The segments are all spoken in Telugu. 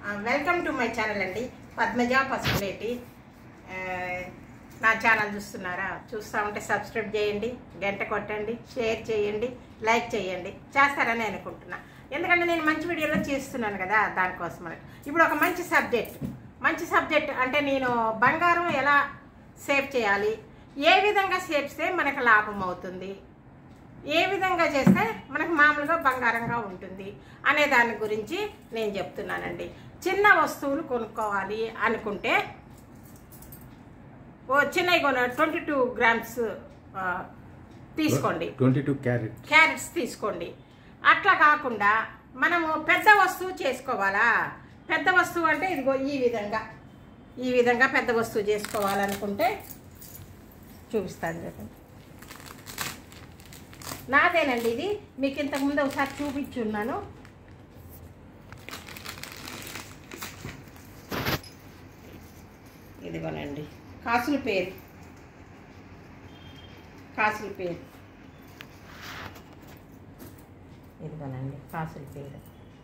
వెల్కమ్ టు మై ఛానల్ అండి పద్మజ పసుపులేటి ఆ, నా ఛానల్ చూస్తున్నారా చూస్తూ ఉంటే సబ్స్క్రైబ్ చేయండి గంట కొట్టండి షేర్ చేయండి లైక్ చేయండి చేస్తారని అనుకుంటున్నా ఎందుకంటే నేను మంచి వీడియోలో చేస్తున్నాను కదా దానికోసం ఇప్పుడు ఒక మంచి సబ్జెక్ట్ మంచి సబ్జెక్ట్ అంటే నేను బంగారం ఎలా సేవ్ చేయాలి ఏ విధంగా సేవ్స్తే మనకు లాభం అవుతుంది ఏ విధంగా చేస్తే మనకు మామూలుగా బంగారంగా ఉంటుంది అనే దాని గురించి నేను చెప్తున్నానండి చిన్న వస్తువులు కొనుక్కోవాలి అనుకుంటే ఓ చిన్నవి కొన ట్వంటీ టూ గ్రామ్స్ ఆ, తీసుకోండి ట్వంటీ టూ క్యారెట్ క్యారెట్స్ తీసుకోండి అట్లా కాకుండా మనము పెద్ద వస్తువు చేసుకోవాలా పెద్ద వస్తువు అంటే ఇదిగో ఈ విధంగా ఈ విధంగా పెద్ద వస్తువు చేసుకోవాలనుకుంటే చూపిస్తాను చెప్పండి నాదేనండి ఇది మీకు ఇంతకుముందు ఒకసారి చూపించున్నాను ఇదిగోనండి కాసుల పేరు కాసుల పేరు ఇదిగోనండి కాసుల పేరు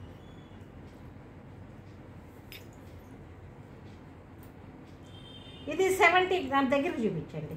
ఇది సెవెంటీ గ్రామ్ దగ్గర చూపించండి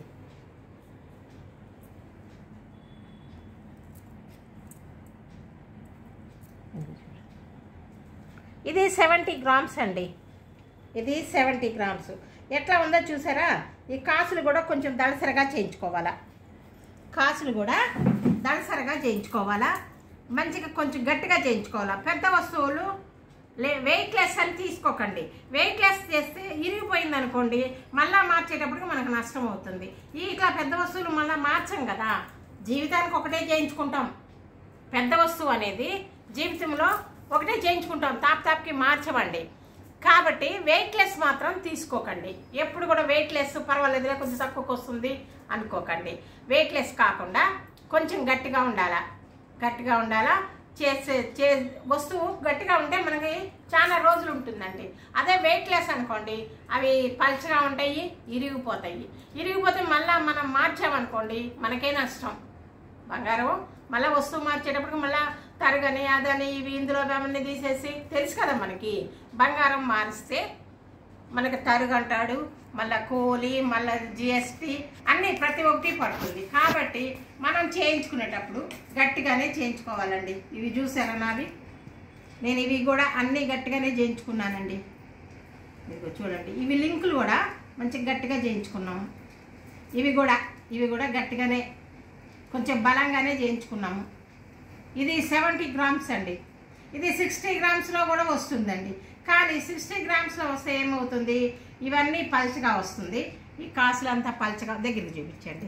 ఇది సెవెంటీ గ్రామ్స్ అండి ఇది సెవెంటీ గ్రామ్స్ ఎట్లా ఉందో చూసారా ఈ కాసులు కూడా కొంచెం దళసరగా చేయించుకోవాలా కాసులు కూడా దళసరగా చేయించుకోవాలా మంచిగా కొంచెం గట్టిగా చేయించుకోవాలా పెద్ద వస్తువులు లే వెయిట్ లెస్ అని తీసుకోకండి వెయిట్ లెస్ చేస్తే ఇరిగిపోయింది అనుకోండి మళ్ళీ మార్చేటప్పటికి మనకు నష్టం అవుతుంది ఈ ఇట్లా పెద్ద వస్తువులు మళ్ళీ మార్చం కదా జీవితానికి ఒకటే చేయించుకుంటాం పెద్ద వస్తువు అనేది జీవితంలో ఒకటే చేయించుకుంటాం తాప్ తాప్కి మార్చమండి కాబట్టి వెయిట్ లెస్ మాత్రం తీసుకోకండి ఎప్పుడు కూడా వెయిట్ లెస్ పర్వాలేదులే కొంచెం తక్కువకి వస్తుంది అనుకోకండి వెయిట్ లెస్ కాకుండా కొంచెం గట్టిగా ఉండాలా గట్టిగా ఉండాలా చేసే చే వస్తువు గట్టిగా ఉంటే మనకి చాలా రోజులు ఉంటుందండి అదే వెయిట్ లెస్ అనుకోండి అవి పలుచగా ఉంటాయి ఇరిగిపోతాయి ఇరిగిపోతే మళ్ళీ మనం మార్చామనుకోండి మనకే నష్టం బంగారం మళ్ళీ వస్తువు మార్చేటప్పటికి మళ్ళీ తరగని అదని ఇవి ఇందులో అవన్నీ తీసేసి తెలుసు కదా మనకి బంగారం మారిస్తే మనకి తరుగు అంటాడు మళ్ళీ కూలి మళ్ళీ జిఎస్టీ అన్నీ ప్రతి ఒక్కటి పడుతుంది కాబట్టి మనం చేయించుకునేటప్పుడు గట్టిగానే చేయించుకోవాలండి ఇవి చూసారా నావి నేను ఇవి కూడా అన్నీ గట్టిగానే చేయించుకున్నానండి ఇదిగో చూడండి ఇవి లింకులు కూడా మంచిగా గట్టిగా చేయించుకున్నాము ఇవి కూడా ఇవి కూడా గట్టిగానే కొంచెం బలంగానే చేయించుకున్నాము ఇది సెవెంటీ గ్రామ్స్ అండి ఇది సిక్స్టీ గ్రామ్స్లో కూడా వస్తుందండి కానీ సిక్స్టీ గ్రామ్స్లో వస్తే ఏమవుతుంది ఇవన్నీ పలుచగా వస్తుంది ఈ కాసులంతా పలుచగా దగ్గరికి చూపించండి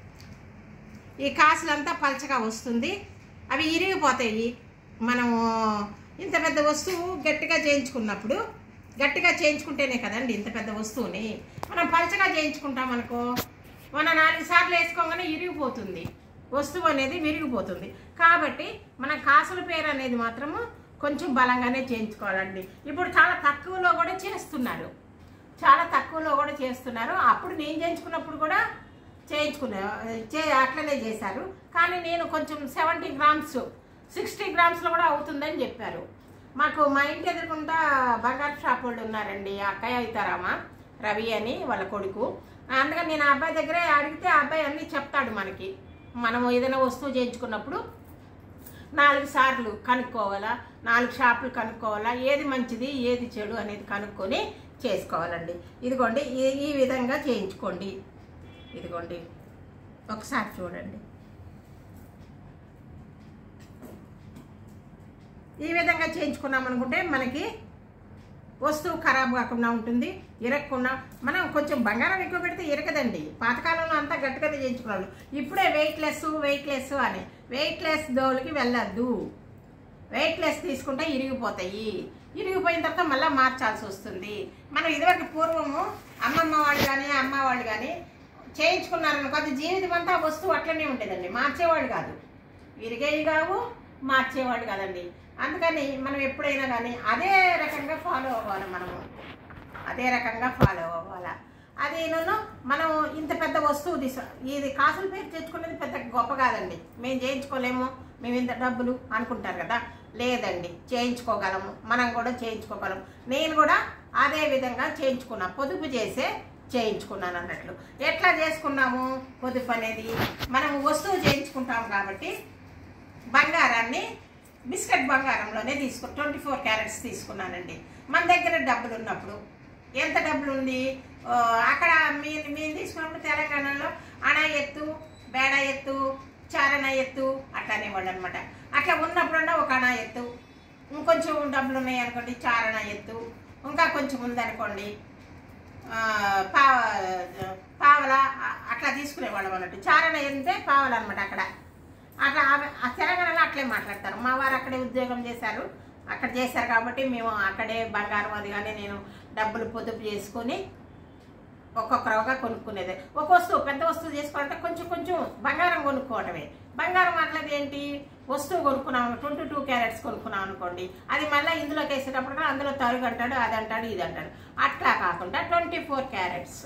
ఈ కాసులంతా పలుచగా వస్తుంది అవి ఇరిగిపోతాయి మనము ఇంత పెద్ద వస్తువు గట్టిగా చేయించుకున్నప్పుడు గట్టిగా చేయించుకుంటేనే కదండి ఇంత పెద్ద వస్తువుని మనం పలుచగా చేయించుకుంటాం అనుకో మన నాలుగు సార్లు వేసుకోగానే ఇరిగిపోతుంది వస్తువు అనేది విరిగిపోతుంది కాబట్టి మన కాసుల పేరు అనేది మాత్రము కొంచెం బలంగానే చేయించుకోవాలండి ఇప్పుడు చాలా తక్కువలో కూడా చేస్తున్నారు చాలా తక్కువలో కూడా చేస్తున్నారు అప్పుడు నేను చేయించుకున్నప్పుడు కూడా చేయించుకునే చే అట్లనే చేశారు కానీ నేను కొంచెం సెవెంటీ గ్రామ్స్ సిక్స్టీ గ్రామ్స్లో కూడా అవుతుందని చెప్పారు మాకు మా ఇంటి ఎదురుకుంటా బంగారు షాప్ వాళ్ళు ఉన్నారండి అక్కయ్య అవుతారామా రవి అని వాళ్ళ కొడుకు అందుకని నేను ఆ అబ్బాయి దగ్గరే అడిగితే ఆ అబ్బాయి అన్నీ చెప్తాడు మనకి మనము ఏదైనా వస్తువు చేయించుకున్నప్పుడు నాలుగు సార్లు కనుక్కోవాలా నాలుగు షాపులు కనుక్కోవాలా ఏది మంచిది ఏది చెడు అనేది కనుక్కొని చేసుకోవాలండి ఇదిగోండి ఈ ఈ విధంగా చేయించుకోండి ఇదిగోండి ఒకసారి చూడండి ఈ విధంగా చేయించుకున్నాం అనుకుంటే మనకి వస్తువు ఖరాబ్ కాకుండా ఉంటుంది ఇరగకుండా మనం కొంచెం బంగారం ఎక్కువ పెడితే ఇరగదండి పాతకాలంలో అంతా గట్టిగానే చేయించుకున్నారు ఇప్పుడే వెయిట్ లెస్ వెయిట్ లెస్ అని వెయిట్ లెస్ దోలికి వెళ్ళొద్దు వెయిట్ లెస్ తీసుకుంటే ఇరిగిపోతాయి ఇరిగిపోయిన తర్వాత మళ్ళీ మార్చాల్సి వస్తుంది మనం ఇదివరకు పూర్వము అమ్మమ్మ వాళ్ళు కానీ అమ్మ వాళ్ళు కానీ చేయించుకున్నారనుకో అది జీవితం అంతా ఆ వస్తువు అట్లనే ఉండేదండి మార్చేవాళ్ళు కాదు విరిగేవి కావు మార్చేవాళ్ళు కాదండి అందుకని మనం ఎప్పుడైనా కానీ అదే రకంగా ఫాలో అవ్వాలి మనము అదే రకంగా ఫాలో అవ్వాలా అది నన్ను మనం ఇంత పెద్ద వస్తువు తీసు ఇది కాసులు పేరు తెచ్చుకునేది పెద్ద గొప్ప కాదండి మేము చేయించుకోలేము మేము ఇంత డబ్బులు అనుకుంటారు కదా లేదండి చేయించుకోగలము మనం కూడా చేయించుకోగలం నేను కూడా అదే విధంగా చేయించుకున్నా పొదుపు చేసే చేయించుకున్నాను అన్నట్లు ఎట్లా చేసుకున్నాము పొదుపు అనేది మనం వస్తువు చేయించుకుంటాం కాబట్టి బంగారాన్ని బిస్కెట్ బంగారంలోనే తీసుకు ట్వంటీ ఫోర్ క్యారెట్స్ తీసుకున్నానండి మన దగ్గర డబ్బులు ఉన్నప్పుడు ఎంత డబ్బులు ఉంది ఆ, అక్కడ మీరు మేము తీసుకున్నప్పుడు తెలంగాణలో అణ ఎత్తు బేడ ఎత్తు చారణ ఎత్తు అట్లానే వాళ్ళు అనమాట అట్లా ఉన్నప్పుడన్నా ఒక అణ ఎత్తు ఇంకొంచెం డబ్బులు ఉన్నాయి అనుకోండి చారణ ఎత్తు ఇంకా కొంచెం ఉందనుకోండి ఆ, పావ పావల అ- అట్లా తీసుకునేవాళ్ళం అన్నట్టు చారణ అంటే పావల అనమాట అక్కడ అట్లా ఆమె- ఆ తెలంగాణలో అట్లే మాట్లాడతారు మా వారు అక్కడే ఉద్యోగం చేశారు అక్కడ చేశారు కాబట్టి మేము అక్కడే బంగారం అది కానీ నేను డబ్బులు పొదుపు చేసుకొని ఒక్కొక్క రవ్వగా కొనుక్కునేది ఒక వస్తువు పెద్ద వస్తువు చేసుకోవాలంటే కొంచెం కొంచెం బంగారం కొనుక్కోవటమే బంగారం అట్లది ఏంటి వస్తువు కొనుక్కున్నాం ట్వంటీ టూ క్యారెట్స్ కొనుక్కున్నాం అనుకోండి అది మళ్ళీ ఇందులోకి వేసేటప్పుడు కూడా అందులో తరుగు అంటాడు అది అంటాడు ఇది అంటాడు అట్లా కాకుండా ట్వంటీ ఫోర్ క్యారెట్స్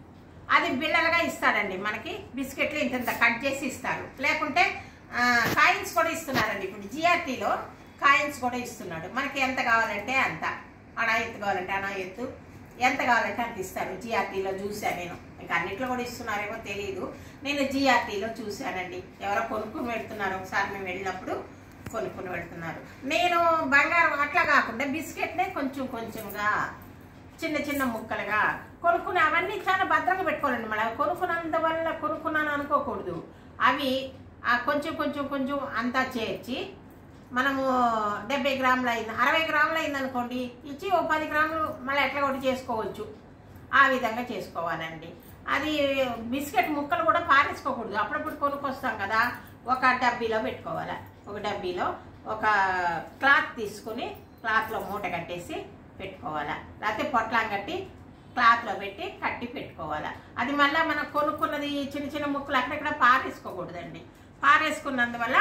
అది బిళ్ళలుగా ఇస్తాడండి మనకి బిస్కెట్లు ఇంత ఇంత కట్ చేసి ఇస్తారు లేకుంటే కాయిన్స్ కూడా ఇస్తున్నారండి ఇప్పుడు జిఆర్టీలో కాయిన్స్ కూడా ఇస్తున్నాడు మనకి ఎంత కావాలంటే అంత అనా ఎత్తు కావాలంటే అనా ఎత్తు ఎంత కావాలంటే అంత ఇస్తారు జిఆర్టీలో చూశాను నేను ఇంకా అన్నిట్లో కూడా ఇస్తున్నారేమో తెలియదు నేను జిఆర్టీలో చూశానండి ఎవరో కొనుక్కుని వెళ్తున్నారు ఒకసారి మేము వెళ్ళినప్పుడు కొనుక్కుని వెళ్తున్నారు నేను బంగారం అట్లా కాకుండా బిస్కెట్నే కొంచెం కొంచెంగా చిన్న చిన్న ముక్కలుగా కొనుక్కుని అవన్నీ చాలా భద్రంగా పెట్టుకోవాలండి మళ్ళీ కొనుక్కున్నంత వల్ల కొనుక్కున్నాను అనుకోకూడదు అవి ఆ కొంచెం కొంచెం కొంచెం అంతా చేర్చి మనము డెబ్బై గ్రాములు అయింది అరవై గ్రాములు అయింది అనుకోండి ఇచ్చి ఓ పది గ్రాములు మళ్ళీ ఎట్లా ఒకటి చేసుకోవచ్చు ఆ విధంగా చేసుకోవాలండి అది బిస్కెట్ ముక్కలు కూడా పారేసుకోకూడదు అప్పుడప్పుడు కొనుక్కొస్తాం కదా ఒక డబ్బీలో పెట్టుకోవాలి ఒక డబ్బీలో ఒక క్లాత్ తీసుకుని క్లాత్లో మూట కట్టేసి పెట్టుకోవాలా లేకపోతే పొట్లాం కట్టి క్లాత్లో పెట్టి కట్టి పెట్టుకోవాలా అది మళ్ళీ మనం కొనుక్కున్నది చిన్న చిన్న ముక్కలు అక్కడక్కడ పారేసుకోకూడదండి పారేసుకున్నందువల్ల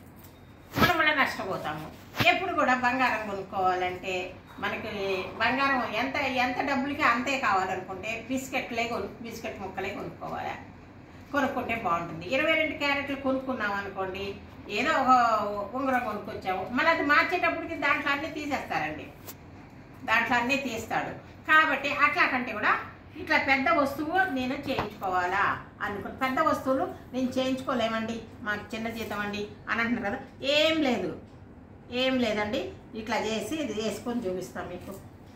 మనం కూడా నష్టపోతాము ఎప్పుడు కూడా బంగారం కొనుక్కోవాలంటే మనకి బంగారం ఎంత ఎంత డబ్బులకి అంతే కావాలనుకుంటే బిస్కెట్లే కొను బిస్కెట్ ముక్కలే కొనుక్కోవాలి కొనుక్కుంటే బాగుంటుంది ఇరవై రెండు క్యారెట్లు కొనుక్కున్నాం అనుకోండి ఏదో ఒక ఉంగరం కొనుక్కొచ్చాము మళ్ళీ అది మార్చేటప్పటికి దాంట్లో అన్నీ తీసేస్తారండి దాంట్లో అన్నీ తీస్తాడు కాబట్టి అట్లా కంటే కూడా ఇట్లా పెద్ద వస్తువు నేను చేయించుకోవాలా అనుకుని పెద్ద వస్తువులు నేను చేయించుకోలేమండి మాకు చిన్న జీతం అండి అని అంటున్నారు కదా ఏం లేదు ఏం లేదండి ఇట్లా చేసి ఇది వేసుకొని చూపిస్తాం మీకు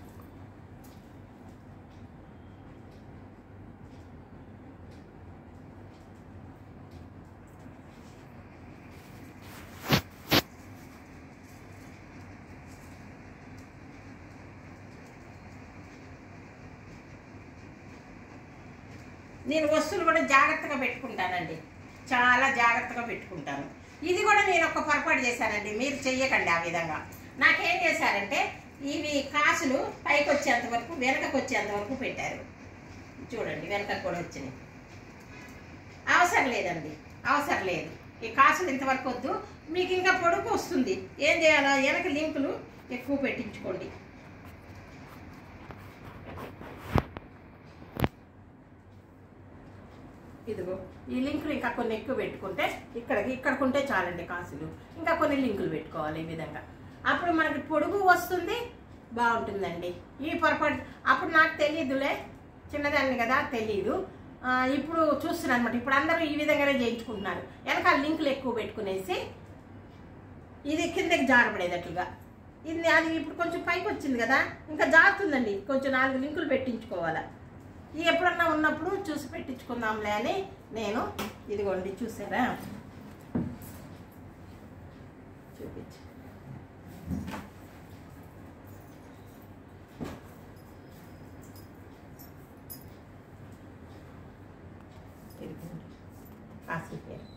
నేను వస్తువులు కూడా జాగ్రత్తగా పెట్టుకుంటానండి చాలా జాగ్రత్తగా పెట్టుకుంటాను ఇది కూడా నేను ఒక పొరపాటు చేశానండి మీరు చెయ్యకండి ఆ విధంగా నాకేం చేశారంటే ఇవి కాసులు పైకి వచ్చేంత వరకు వెనకకు వచ్చేంత వరకు పెట్టారు చూడండి వెనకకు కూడా వచ్చినాయి అవసరం లేదండి అవసరం లేదు ఈ కాసులు ఇంతవరకు వద్దు మీకు ఇంకా పొడుగు వస్తుంది ఏం చేయాలో వెనక లింకులు ఎక్కువ పెట్టించుకోండి ఇదిగో ఈ లింకులు ఇంకా కొన్ని ఎక్కువ పెట్టుకుంటే ఇక్కడికి ఇక్కడికి ఉంటే చాలండి కాసులు ఇంకా కొన్ని లింకులు పెట్టుకోవాలి ఈ విధంగా అప్పుడు మనకి పొడుగు వస్తుంది బాగుంటుందండి ఈ పొరపాటు అప్పుడు నాకు తెలియదులే చిన్నదాన్ని కదా తెలియదు ఆ, ఇప్పుడు చూస్తున్నాను అనమాట ఇప్పుడు అందరూ ఈ విధంగానే చేయించుకుంటున్నారు వెనకాల లింకులు ఎక్కువ పెట్టుకునేసి ఇది కిందకి జారపడేటట్లుగా ఇది అది ఇప్పుడు కొంచెం పైకి వచ్చింది కదా ఇంకా జారుతుందండి కొంచెం నాలుగు లింకులు పెట్టించుకోవాలా ఇది ఎప్పుడన్నా ఉన్నప్పుడు చూసి పెట్టించుకుందాంలే అని నేను ఇదిగోండి చూసారా చూపించు ఇదిగోండి కాసి పేరు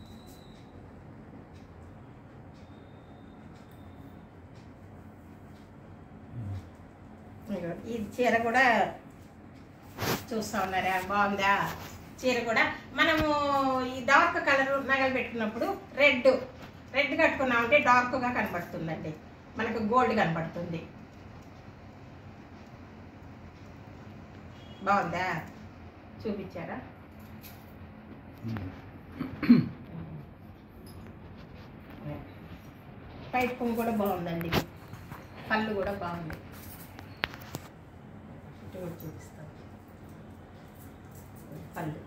ఇదిగో ఈ చీర కూడా చూస్తా ఉన్నారా బాగుందా చీర కూడా మనము ఈ డార్క్ కలర్ నగలు పెట్టుకున్నప్పుడు రెడ్ రెడ్ కట్టుకున్నామంటే డార్క్గా కనపడుతుందండి మనకు గోల్డ్ కనపడుతుంది బాగుందా చూపించారా పై బయట కొంగు కూడా బాగుందండి పళ్ళు కూడా బాగుంది ఇటు కూడా చూపిస్తాను పళ్ళు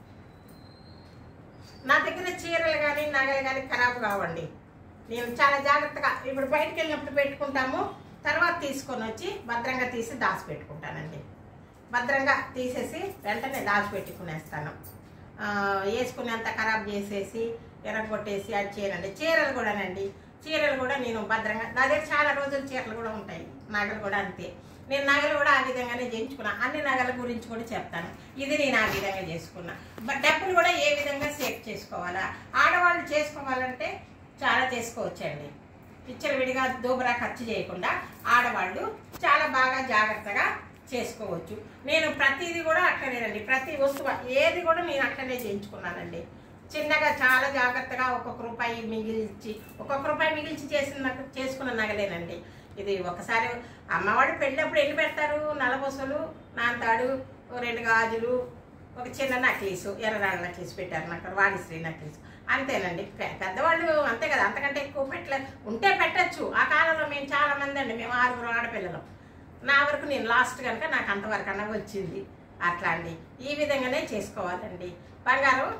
నా దగ్గర చీరలు కానీ నగలు కానీ ఖరాబ్ కావండి నేను చాలా జాగ్రత్తగా ఇప్పుడు బయటకు వెళ్ళినప్పుడు పెట్టుకుంటాము తర్వాత తీసుకొని వచ్చి భద్రంగా తీసి దాచి పెట్టుకుంటానండి భద్రంగా తీసేసి వెంటనే దాచి పెట్టుకునేస్తాను ఆ, వేసుకునేంత ఖరాబ్ చేసేసి ఎర్రగొట్టేసి అది చేయనండి చీరలు కూడానండి చీరలు కూడా నేను భద్రంగా నా దగ్గర చాలా రోజులు చీరలు కూడా ఉంటాయి నగలు కూడా అంతే నేను నగలు కూడా ఆ విధంగానే చేయించుకున్నా అన్ని నగల గురించి కూడా చెప్తాను ఇది నేను ఆ విధంగా చేసుకున్నా బట్ డబ్బులు కూడా ఏ విధంగా సేవ్ చేసుకోవాలా ఆడవాళ్ళు చేసుకోవాలంటే చాలా చేసుకోవచ్చండి పిచ్చర్ విడిగా దూబరా ఖర్చు చేయకుండా ఆడవాళ్ళు చాలా బాగా జాగ్రత్తగా చేసుకోవచ్చు నేను ప్రతిదీ కూడా అట్లనేనండి ప్రతి వస్తువు ఏది కూడా నేను అట్లనే చేయించుకున్నానండి చిన్నగా చాలా జాగ్రత్తగా ఒక్కొక్క రూపాయి మిగిల్చి ఒక్కొక్క రూపాయి మిగిల్చి చేసిన నగ- చేసుకున్న నగలేనండి ఇది ఒకసారి అమ్మవాడు పెళ్ళినప్పుడు ఎన్ని పెడతారు నలబొసలు నాంతాడు ఓ రెండు గాజులు ఒక చిన్న నక్లీస్ ఎర్రరాళ్ళ నక్లీస్ పెట్టారు నాకు వాణిశ్రీ నక్లీస్ అంతేనండి పె- పెద్దవాళ్ళు అంతే కదా అంతకంటే ఎక్కువ పెట్టలే ఉంటే పెట్టచ్చు ఆ కాలంలో మేము చాలా మంది అండి మేము ఆరుగురు ఆడపిల్లలు నా వరకు నేను లాస్ట్ కనుక నాకు అంతవరకు అన్న వచ్చింది అట్లా అండి ఈ విధంగానే చేసుకోవాలండి బంగారం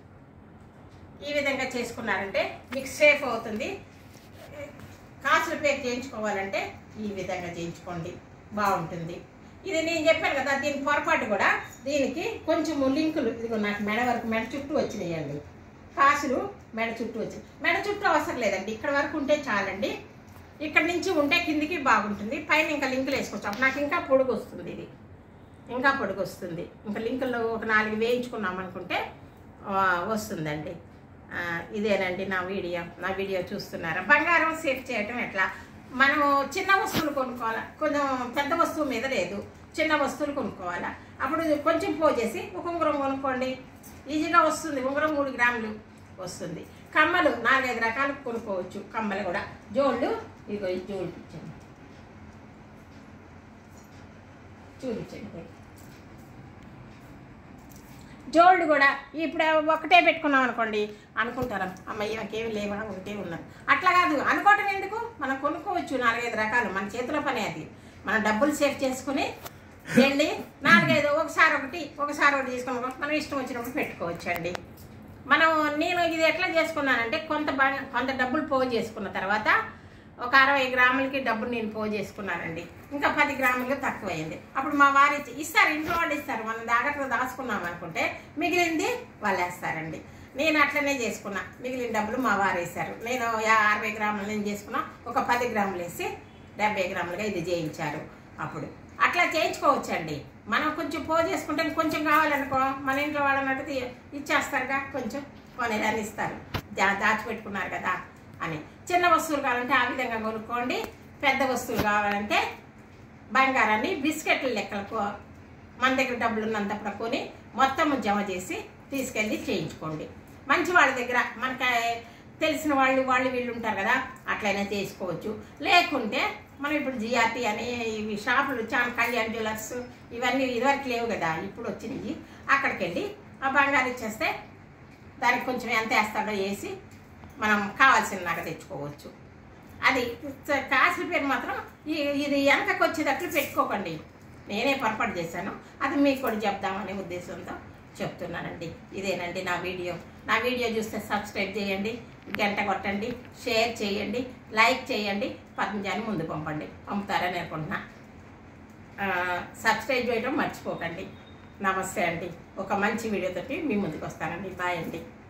ఈ విధంగా చేసుకున్నారంటే మీకు సేఫ్ అవుతుంది కాసులు పే చేయించుకోవాలంటే ఈ విధంగా చేయించుకోండి బాగుంటుంది ఇది నేను చెప్పాను కదా దీని పొరపాటు కూడా దీనికి కొంచెం లింకులు ఇదిగో నాకు మెడ వరకు మెడ చుట్టూ వచ్చినాయండి కాసులు మెడ చుట్టూ వచ్చి మెడ చుట్టూ అవసరం లేదండి ఇక్కడ వరకు ఉంటే చాలండి ఇక్కడ నుంచి ఉంటే కిందికి బాగుంటుంది పైన ఇంకా లింకులు వేసుకోవచ్చు అప్పుడు నాకు ఇంకా పొడుగు వస్తుంది ఇది ఇంకా పొడుగు వస్తుంది ఇంకా లింకులు ఒక నాలుగు వేయించుకున్నాం అనుకుంటే ఆ, వస్తుందండి ఆ, ఇదేనండి నా వీడియో నా వీడియో చూస్తున్నారా బంగారం సేఫ్ చేయటం ఎట్లా మనం చిన్న వస్తువులు కొనుక్కోవాలా కొంచెం పెద్ద వస్తువు మీద లేదు చిన్న వస్తువులు కొనుక్కోవాలా అప్పుడు కొంచెం పోజేసి ఒక ఉంగరం కొనుక్కోండి ఈజీగా వస్తుంది ఉంగరం మూడు గ్రాములు వస్తుంది కమ్మలు నాలుగైదు రకాలు కొనుక్కోవచ్చు కమ్మలు కూడా జోళ్ళు ఇదిగో ఈ జోళ్ళు ఇచ్చాను చూపించండి జోళ్ళు కూడా ఇప్పుడు ఒకటే పెట్టుకున్నాం అనుకోండి అనుకుంటారు అమ్మాయి నాకేమి లేవా ఒకటే ఉన్నారు అట్లా కాదు అనుకోవటం ఎందుకు మనం కొనుక్కోవచ్చు నాలుగైదు రకాలు మన చేతిలో పని అది మనం డబ్బులు సేవ్ చేసుకుని వెళ్ళి నాలుగైదు ఒకసారి ఒకటి ఒకసారి ఒకటి తీసుకుని మనం ఇష్టం వచ్చినప్పుడు పెట్టుకోవచ్చు అండి మనం నేను ఇది ఎట్లా చేసుకున్నానంటే కొంత బా- కొంత డబ్బులు పోగు చేసుకున్న తర్వాత ఒక అరవై గ్రాములకి డబ్బులు నేను పోగు చేసుకున్నానండి ఇంకా పది గ్రాములు తక్కువైంది అప్పుడు మా వారు ఇచ్చి- ఇస్తారు ఇంట్లో వాళ్ళు ఇస్తారు మనం జాగ్రత్తగా దాచుకున్నాం అనుకుంటే మిగిలింది వాళ్ళు వేస్తారండి నేను అట్లనే చేసుకున్నా మిగిలిన డబ్బులు మా వారు వేశారు నేను యా- అరవై గ్రాములు నేను చేసుకున్నా ఒక పది గ్రాములు వేసి డెబ్బై గ్రాములుగా ఇది చేయించారు అప్పుడు అట్లా చేయించుకోవచ్చండి మనం కొంచెం పో చేసుకుంటే కొంచెం కావాలనుకో మన ఇంట్లో వాళ్ళన్నట్టు తీ- ఇచ్చేస్తారుగా కొంచెం కొనేదాన్ని ఇస్తారు దా దాచిపెట్టుకున్నారు కదా అని చిన్న వస్తువులు కావాలంటే ఆ విధంగా కొనుక్కోండి పెద్ద వస్తువులు కావాలంటే బంగారాన్ని బిస్కెట్ల లెక్కలకు మన దగ్గర డబ్బులు ఉన్నంతప్పుడు కొని మొత్తం జమ చేసి తీసుకెళ్ళి చేయించుకోండి మంచి వాళ్ళ దగ్గర మనకి తెలిసిన వాళ్ళు వాళ్ళు వీళ్ళు ఉంటారు కదా అట్లయినా చేసుకోవచ్చు లేకుంటే మనం ఇప్పుడు జిఆర్టీ అని ఇవి షాపులు చాలా కళ్యాణ్ జ్యువెలర్స్ ఇవన్నీ ఇదివరకు లేవు కదా ఇప్పుడు వచ్చినాయి అక్కడికి వెళ్ళి ఆ బంగారు ఇచ్చేస్తే దానికి కొంచెం ఎంత వేస్తాడో వేసి మనం కావాల్సిన నగ తెచ్చుకోవచ్చు అది చ- కాసుల పేరు మాత్రం ఈ- ఇది వెనకకు వచ్చేటట్లు పెట్టుకోకండి నేనే పొరపాటు చేశాను అది మీకు కూడా చెప్దామనే ఉద్దేశంతో చెప్తున్నానండి ఇదేనండి నా వీడియో నా వీడియో చూస్తే సబ్స్క్రైబ్ చేయండి గంట కొట్టండి షేర్ చేయండి లైక్ చేయండి పద్మజాని ముందు పంపండి పంపుతారని అనుకుంటున్నా ఆ, సబ్స్క్రైబ్ చేయడం మర్చిపోకండి నమస్తే అండి ఒక మంచి వీడియోతోటి మీ ముందుకు వస్తానండి బాయ్ అండి